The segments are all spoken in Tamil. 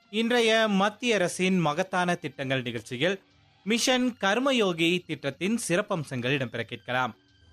இன்றைய மத்திய அரசின் மகத்தான திட்டங்கள் நிகழ்ச்சியில் மிஷன் கர்மயோகி திட்டத்தின் சிறப்பம்சங்கள் இடம்பெற கேட்கலாம்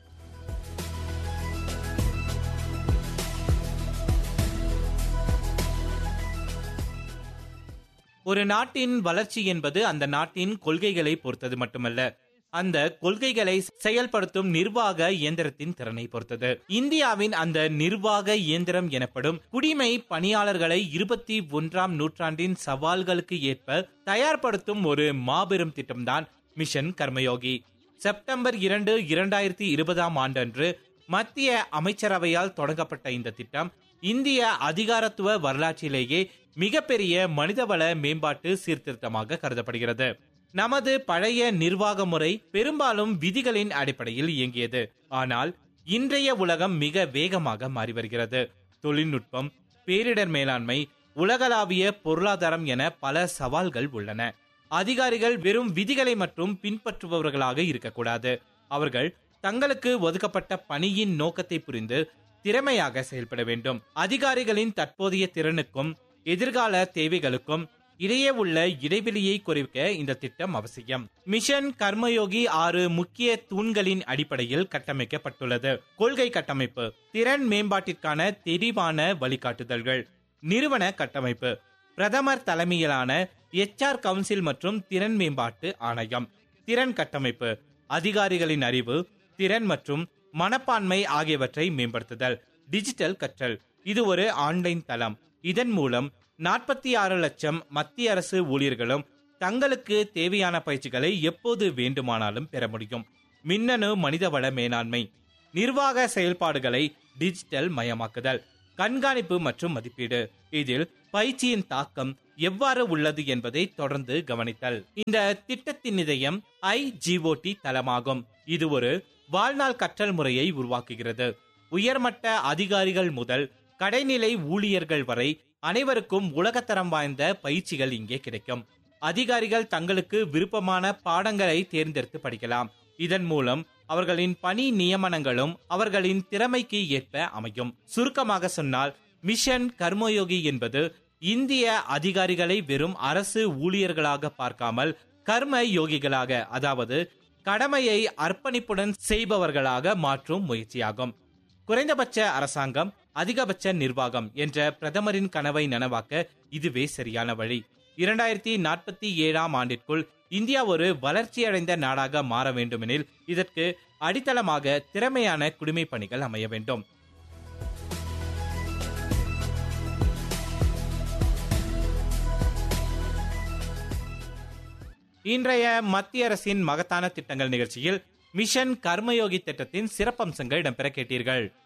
ஒரு நாட்டின் வளர்ச்சி என்பது அந்த நாட்டின் கொள்கைகளை பொறுத்தது மட்டுமல்ல அந்த கொள்கைகளை செயல்படுத்தும் நிர்வாக இயந்திரத்தின் திறனை பொறுத்தது இந்தியாவின் அந்த நிர்வாக இயந்திரம் எனப்படும் குடிமை பணியாளர்களை இருபத்தி ஒன்றாம் நூற்றாண்டின் சவால்களுக்கு ஏற்ப தயார்படுத்தும் ஒரு மாபெரும் திட்டம்தான் மிஷன் கர்மயோகி செப்டம்பர் இரண்டு இரண்டாயிரத்தி இருபதாம் ஆண்டன்று மத்திய அமைச்சரவையால் தொடங்கப்பட்ட இந்த திட்டம் இந்திய அதிகாரத்துவ வரலாற்றிலேயே மிகப்பெரிய மனிதவள மேம்பாட்டு சீர்திருத்தமாக கருதப்படுகிறது நமது பழைய நிர்வாக முறை பெரும்பாலும் விதிகளின் அடிப்படையில் இயங்கியது ஆனால் இன்றைய உலகம் மிக வேகமாக மாறி வருகிறது தொழில்நுட்பம் பேரிடர் மேலாண்மை உலகளாவிய பொருளாதாரம் என பல சவால்கள் உள்ளன அதிகாரிகள் வெறும் விதிகளை மட்டும் பின்பற்றுபவர்களாக இருக்கக்கூடாது அவர்கள் தங்களுக்கு ஒதுக்கப்பட்ட பணியின் நோக்கத்தை புரிந்து திறமையாக செயல்பட வேண்டும் அதிகாரிகளின் தற்போதைய திறனுக்கும் எதிர்கால தேவைகளுக்கும் இடையே உள்ள இடைவெளியை குறைக்க இந்த திட்டம் அவசியம் மிஷன் கர்மயோகி ஆறு முக்கிய தூண்களின் அடிப்படையில் கட்டமைக்கப்பட்டுள்ளது கொள்கை கட்டமைப்பு திறன் மேம்பாட்டிற்கான தெளிவான வழிகாட்டுதல்கள் நிறுவன கட்டமைப்பு பிரதமர் தலைமையிலான எச்ஆர் கவுன்சில் மற்றும் திறன் மேம்பாட்டு ஆணையம் திறன் கட்டமைப்பு அதிகாரிகளின் அறிவு திறன் மற்றும் மனப்பான்மை ஆகியவற்றை மேம்படுத்துதல் டிஜிட்டல் கற்றல் இது ஒரு ஆன்லைன் தளம் இதன் மூலம் நாற்பத்தி ஆறு லட்சம் மத்திய அரசு ஊழியர்களும் தங்களுக்கு தேவையான பயிற்சிகளை எப்போது வேண்டுமானாலும் பெற முடியும் மின்னணு மனிதவள மேலாண்மை நிர்வாக செயல்பாடுகளை டிஜிட்டல் மயமாக்குதல் கண்காணிப்பு மற்றும் மதிப்பீடு இதில் பயிற்சியின் தாக்கம் எவ்வாறு உள்ளது என்பதை தொடர்ந்து கவனித்தல் இந்த திட்டத்தின் இதயம் ஐஜிஓடி தளமாகும் இது ஒரு வாழ்நாள் கற்றல் முறையை உருவாக்குகிறது உயர்மட்ட அதிகாரிகள் முதல் கடைநிலை ஊழியர்கள் வரை அனைவருக்கும் உலகத்தரம் வாய்ந்த பயிற்சிகள் இங்கே கிடைக்கும் அதிகாரிகள் தங்களுக்கு விருப்பமான பாடங்களை தேர்ந்தெடுத்து படிக்கலாம் இதன் மூலம் அவர்களின் பணி நியமனங்களும் அவர்களின் திறமைக்கு ஏற்ப அமையும் சுருக்கமாக சொன்னால் மிஷன் கர்மயோகி என்பது இந்திய அதிகாரிகளை வெறும் அரசு ஊழியர்களாக பார்க்காமல் கர்ம யோகிகளாக அதாவது கடமையை அர்ப்பணிப்புடன் செய்பவர்களாக மாற்றும் முயற்சியாகும் குறைந்தபட்ச அரசாங்கம் அதிகபட்ச நிர்வாகம் என்ற பிரதமரின் கனவை நனவாக்க இதுவே சரியான வழி இரண்டாயிரத்தி நாற்பத்தி ஏழாம் ஆண்டிற்குள் இந்தியா ஒரு வளர்ச்சியடைந்த நாடாக மாற வேண்டுமெனில் இதற்கு அடித்தளமாக திறமையான குடிமை பணிகள் அமைய வேண்டும் இன்றைய மத்திய அரசின் மகத்தான திட்டங்கள் நிகழ்ச்சியில் மிஷன் கர்மயோகி திட்டத்தின் சிறப்பம்சங்கள் இடம்பெற கேட்டீர்கள்